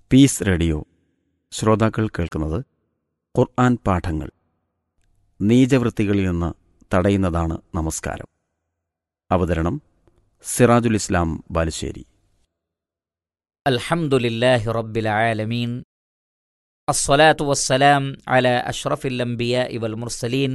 piece radio ശ്രോതാക്കൾ കേൾക്കുന്നത് ഖുർആൻ പാഠങ്ങൾ നീചവൃത്തികളിൽ നിന്ന് തടയുന്നതാണ് നമസ്കാരം അവതരണം സിറാജുൽ ഇസ്ലാം ബാലുശ്ശേരി الحمد لله رب العالمين الصلاة والسلام على أشرف الأنبياء والمرسلين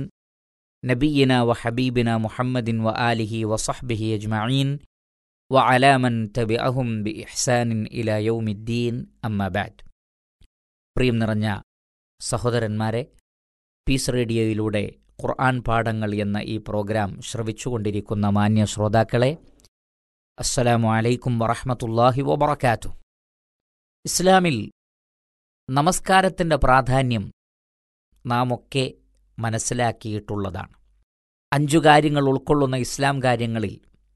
نبينا وحبيبنا محمد وآله وصحبه أجمعين وعلى من تبعهم بإحسان إلى يوم الدين أما بعد പ്രിയം നിറഞ്ഞ സഹോദരന്മാരെ പീസ് റേഡിയോയിലൂടെ ഖുർആൻ പാഠങ്ങൾ എന്ന ഈ പ്രോഗ്രാം ശ്രവിച്ചുകൊണ്ടിരിക്കുന്ന മാന്യ ശ്രോതാക്കളെ അസ്സലാമു അലൈക്കും വറഹ്മത്തുള്ളാഹി വബറകാത്തു ഇസ്ലാമിൽ നമസ്കാരത്തിൻ്റെ പ്രാധാന്യം നാം ഒക്കെ മനസ്സിലാക്കിയിട്ടുള്ളതാണ് അഞ്ചു കാര്യങ്ങൾ ഉൾക്കൊള്ളുന്ന ഇസ്ലാം കാര്യങ്ങളിൽ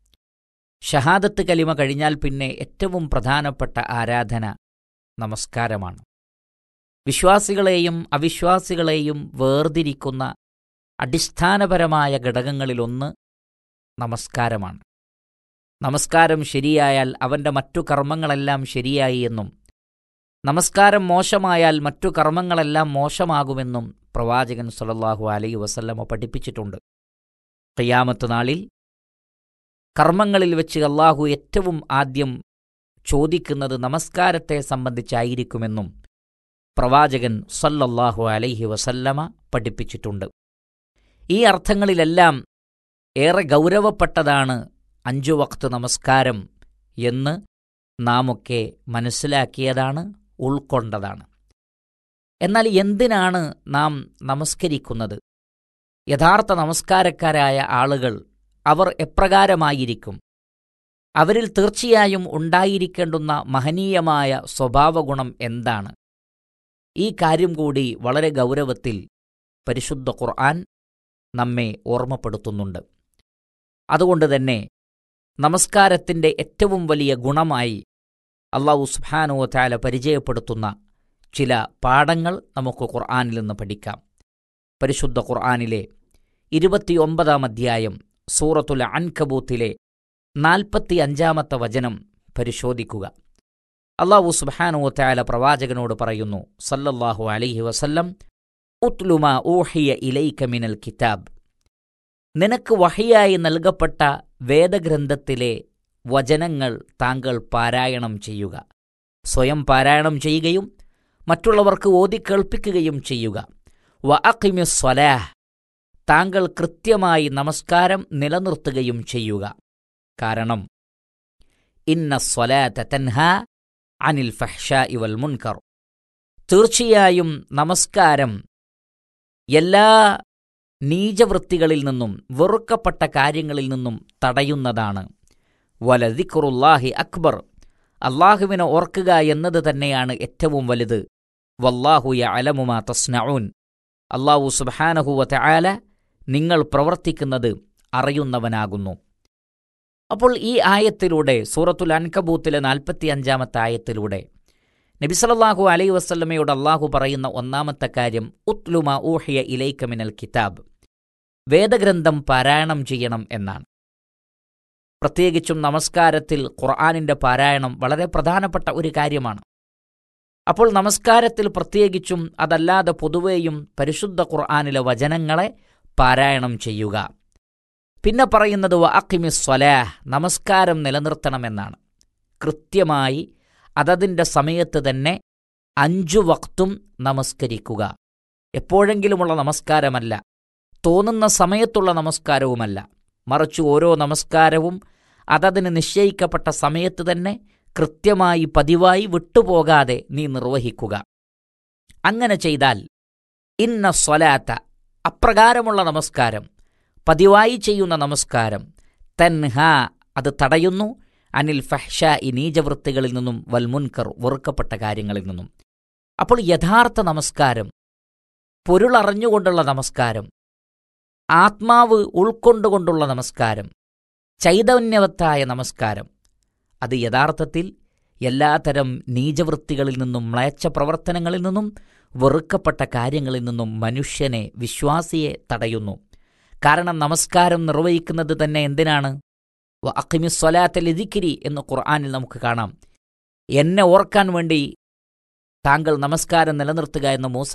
ഷഹാദത്ത് കലിമ കഴിഞ്ഞാൽ പിന്നെ ഏറ്റവും പ്രധാനപ്പെട്ട ആരാധന നമസ്കാരമാണ് വിശ്വാസികളെയും അവിശ്വാസികളെയും വേർതിരിക്കുന്ന അടിസ്ഥാനപരമായ ഘടകങ്ങളിലൊന്ന് നമസ്കാരമാണ് നമസ്കാരം ശരിയായാൽ അവന്റെ മറ്റു കർമ്മങ്ങളെല്ലാം ശരിയായി എന്നും നമസ്കാരം മോശമായാൽ മറ്റു കർമ്മങ്ങളെല്ലാം മോശമാകുമെന്നും പ്രവാചകൻ സല്ലല്ലാഹു അലൈഹി വസല്ലമ പഠിപ്പിച്ചിട്ടുണ്ട് ഖിയാമത്ത് നാളിൽ കർമ്മങ്ങളിൽ വെച്ച് അള്ളാഹു ഏറ്റവും ആദ്യം ചോദിക്കുന്നത് നമസ്കാരത്തെ സംബന്ധിച്ചായിരിക്കുമെന്നും പ്രവാചകൻ സല്ലല്ലാഹു അലൈഹി വസല്ലമ പഠിപ്പിച്ചിട്ടുണ്ട് ഈ അർത്ഥങ്ങളിലെല്ലാം ഏറെ ഗൗരവപ്പെട്ടതാണ് അഞ്ചു വക്ത് നമസ്കാരം എന്ന് നാമൊക്കെ മനസ്സിലാക്കിയതാണ് ഉൾക്കൊണ്ടതാണ് എന്നാൽ എന്തിനാണ് നാം നമസ്കരിക്കുന്നത് യഥാർത്ഥ നമസ്കാരക്കാരായ ആളുകൾ അവർ എപ്രകാരമായിരിക്കും അവരിൽ തീർച്ചയായും ഉണ്ടായിരിക്കേണ്ടുന്ന മഹനീയമായ സ്വഭാവഗുണം എന്താണ് ഈ കാര്യം കൂടി വളരെ ഗൗരവത്തിൽ പരിശുദ്ധ ഖുർആൻ നമ്മെ ഓർമ്മപ്പെടുത്തുന്നുണ്ട് അതുകൊണ്ട് തന്നെ നമസ്കാരത്തിൻ്റെ ഏറ്റവും വലിയ ഗുണമായി അള്ളാഹു സുബ്ഹാനഹു വതആല പരിചയപ്പെടുത്തുന്ന ചില പാഠങ്ങൾ നമുക്ക് ഖുർആനിൽ നിന്ന് പഠിക്കാം പരിശുദ്ധ ഖുർആനിലെ ഇരുപത്തിയൊമ്പതാം അധ്യായം സൂറത്തുൽ അൻകബൂത്തിലെ നാൽപ്പത്തി അഞ്ചാമത്തെ വചനം പരിശോധിക്കുക അള്ളാഹു സുബ്ഹാനഹു വതആല പ്രവാചകനോട് പറയുന്നു സല്ലല്ലാഹു അലൈഹി വസല്ലം ഉത്ലുമ ഊഹിയ ഇലൈക മിനൽ കിതാബ് നിനക്ക് വഹിയായി നൽകപ്പെട്ട വേദഗ്രന്ഥത്തിലെ വചനങ്ങൾ താങ്കൾ പാരായണം ചെയ്യുക സ്വയം പാരായണം ചെയ്യുകയും മറ്റുള്ളവർക്ക് ഓതിക്കേൾപ്പിക്കുകയും ചെയ്യുക വ അഖിമി സ്വലാഹ് താങ്കൾ കൃത്യമായി നമസ്കാരം നിലനിർത്തുകയും ചെയ്യുക കാരണം ഇന്ന സ്വലാത്ത തൻഹ അനിൽ ഫഹ്ഷ ഇവൽ മുൻകർ തീർച്ചയായും നമസ്കാരം എല്ലാ നീചവൃത്തികളിൽ നിന്നും വെറുക്കപ്പെട്ട കാര്യങ്ങളിൽ നിന്നും തടയുന്നതാണ് വലദിഖുറുല്ലാഹി അക്ബർ അള്ളാഹുവിനെ ഓർക്കുക എന്നത് തന്നെയാണ് ഏറ്റവും വലുത് വല്ലാഹു യഅലമുമാ തസ്നഊൻ അള്ളാഹു സുബ്ഹാനഹു വതആല നിങ്ങൾ പ്രവർത്തിക്കുന്നത് അറിയുന്നവനാകുന്നു അപ്പോൾ ഈ ആയത്തിലൂടെ സൂറത്തുൽ അൻകബൂത്തിലെ നാൽപ്പത്തിയഞ്ചാമത്തെ ആയത്തിലൂടെ നബിസലല്ലാഹു അലൈ വസ്ല്ലമയോട് അള്ളാഹു പറയുന്ന ഒന്നാമത്തെ കാര്യം ഉത്ലുമ ഊഹിയ ഇലൈക മിനൽ കിതാബ് വേദഗ്രന്ഥം പാരായണം ചെയ്യണം എന്നാണ് പ്രത്യേകിച്ചും നമസ്കാരത്തിൽ ഖുർആാനിന്റെ പാരായണം വളരെ പ്രധാനപ്പെട്ട ഒരു കാര്യമാണ് അപ്പോൾ നമസ്കാരത്തിൽ പ്രത്യേകിച്ചും അതല്ലാതെ പൊതുവേയും പരിശുദ്ധ ഖുർആാനിലെ വചനങ്ങളെ പാരായണം ചെയ്യുക പിന്നെ പറയുന്നത് വ അക്കിമി സ്വലാഹ് നമസ്കാരം നിലനിർത്തണമെന്നാണ് കൃത്യമായി അതതിൻ്റെ സമയത്ത് തന്നെ അഞ്ചു വക്തും നമസ്കരിക്കുക എപ്പോഴെങ്കിലുമുള്ള നമസ്കാരമല്ല തോന്നുന്ന സമയത്തുള്ള നമസ്കാരവുമല്ല മറിച്ച് ഓരോ നമസ്കാരവും അതതിന് നിശ്ചയിക്കപ്പെട്ട സമയത്ത് തന്നെ കൃത്യമായി പതിവായി വിട്ടുപോകാതെ നീ നിർവഹിക്കുക അങ്ങനെ ചെയ്താൽ ഇന്ന സ്വലാത്ത അപ്രകാരമുള്ള നമസ്കാരം പതിവായി ചെയ്യുന്ന നമസ്കാരം തൻഹ അത് തടയുന്നു അനിൽ ഫഹ്ഷ ഈ നീചവൃത്തികളിൽ നിന്നും വൽമുൻകർ വെറുക്കപ്പെട്ട കാര്യങ്ങളിൽ നിന്നും അപ്പോൾ യഥാർത്ഥ നമസ്കാരം പൊരുളറിഞ്ഞുകൊണ്ടുള്ള നമസ്കാരം ആത്മാവ് ഉൾക്കൊണ്ടുകൊണ്ടുള്ള നമസ്കാരം ചൈതന്യവത്തായ നമസ്കാരം അത് യഥാർത്ഥത്തിൽ എല്ലാത്തരം നീചവൃത്തികളിൽ നിന്നും മ്ലേച്ഛ പ്രവർത്തനങ്ങളിൽ നിന്നും വെറുക്കപ്പെട്ട കാര്യങ്ങളിൽ നിന്നും മനുഷ്യനെ വിശ്വാസിയെ തടയുന്നു കാരണം നമസ്കാരം നിർവഹിക്കുന്നത് തന്നെ എന്തിനാണ് അഖിമിസ്വലാത്തലിദിക്കിരി എന്ന് ഖുർആാനിൽ നമുക്ക് കാണാം എന്നെ ഓർക്കാൻ വേണ്ടി താങ്കൾ നമസ്കാരം നിലനിർത്തുക എന്ന് മൂസ